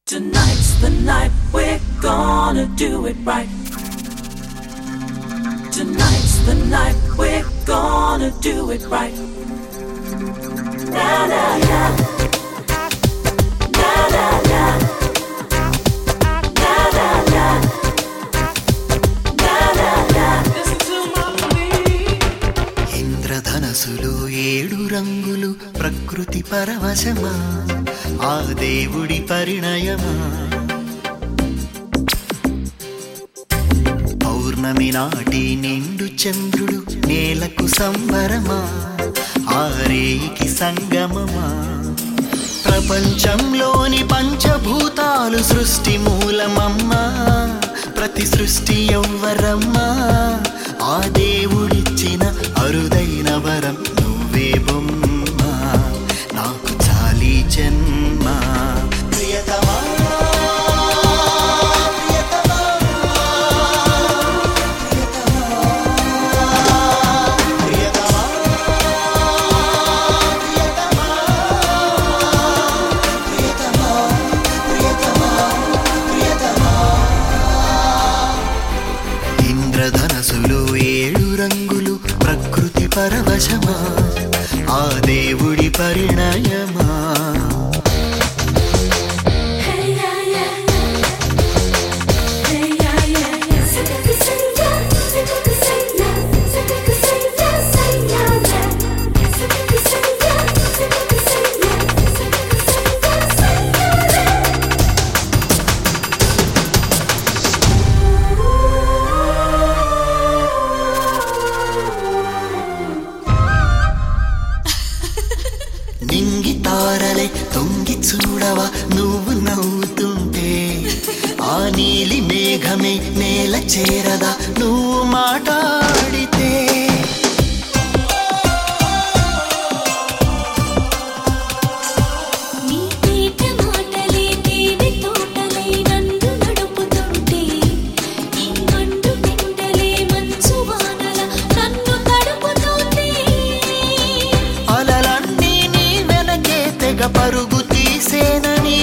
Tonight's the night we're gonna do it right. Tonight's the night we're gonna do it right. Na na na. Na na na. Na na na. Na na na. Listen to my plea. ఇంద్రధనసులు ఏడు రంగులు ప్రకృతి పరవశమా ఆ దేవుడి పరిణయమా పౌర్ణమి నాటి నిండు చంద్రుడు నేలకు సంబరమా ఆరేకి సంగమమా ప్రపంచంలోని పంచభూతాలు సృష్టి మూలమమ్మా ప్రతి సృష్టి ఎవ్వరమ్మా ఆ దేవుడిచ్చిన అరుదైన వరం నువ్వే బొమ్మ నాకు చాలీ జన్మ ప్రియతమా ప్రియతమా, ప్రియతమా, ప్రియతమా, ప్రియతమా, ప్రియతమా, ప్రియతమా. ఇంద్రధనసులు ఏడు రంగులు ప్రకృతి పరవశమా ఆ దేవుడి పరిణయమా Hey yeah yeah Hey yeah yeah yeah Say que say yeah Say que say yeah Say que say yeah Say yeah yeah Say que say yeah Say que say yeah Say que say yeah Say yeah yeah నింగి తారలే తొంగి చూడవా నువ్వు నవ్వుతుంటే ఆ నీలి మేఘమే నేల చేరదా నువ్వు మాట్లాడితే నీ తేట మాటలే తేనె తోటలై నన్ను నడుపుతుంటే నీ మండు నిండలే మంచు వానల నన్ను తడుపుతుంది అలలన్నీ నీ వెనకే తెగ పరుగు తీసేనని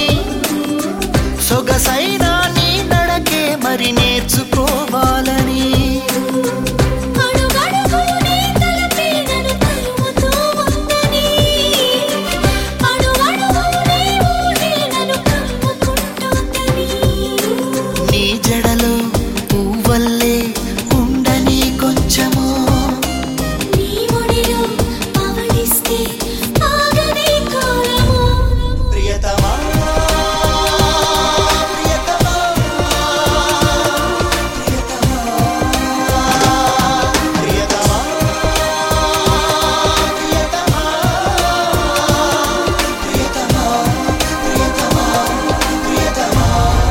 సొగసైన నీ నడకే మరి నేర్చుకోవాలని అడుగడుగు నీ తలపే నన్ను తరుముతూ ఉందని అడుగడుగు నీ ఊహే నన్ను కమ్ముకుంటోందని నీ జడలో పువ్వల్లే ఉండని కొంచెము నీ ఒడిలో పవళిస్తే ఆగని కాలము ప్రియతమా ప్రియతమా ప్రియతమా ప్రియతమా ప్రియతమా ప్రియతమా ప్రియతమా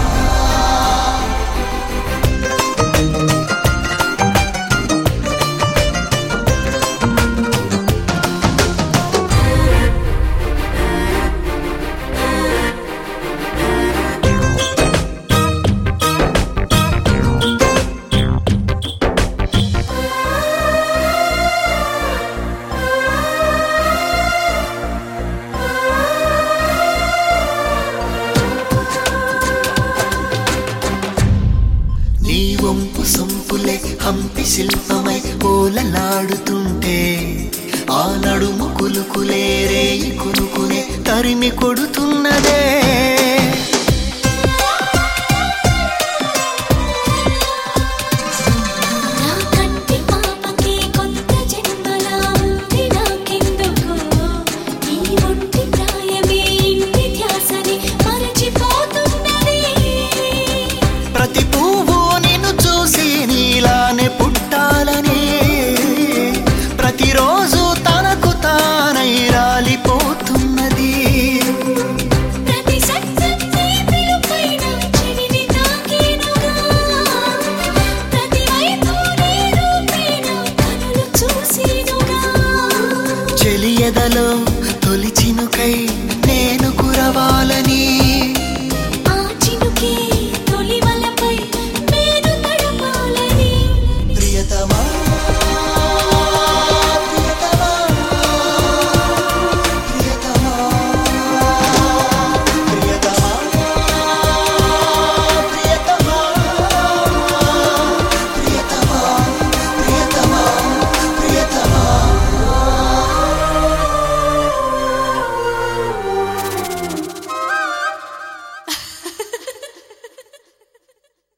నీ వంపు సొంపులే హంపి శిల్పమై ఓలలాడుతుంటే ఆ నడుము కులుకులే రేయి కులుకునే తరిమి కొడుతున్నదే నా కంటి పాపకి కొత్త జన్మలా ఉంది నాకెందుకు ఈ ఒంటి ప్రాయమే ఇంటి ధ్యాసని మరచిపోతున్నది ప్రతి పువ్వు నిన్ను చూసి నీలానే పుట్టాలని ప్రతిరోజు తనకు తానై రాలిపోతున్నది ప్రతి శబ్దం నీ పిలుపైన చెవిని తాకేనుగా ప్రతి వైపు నీ రూపేణ కనులు చూసేనుగా చెలియదలో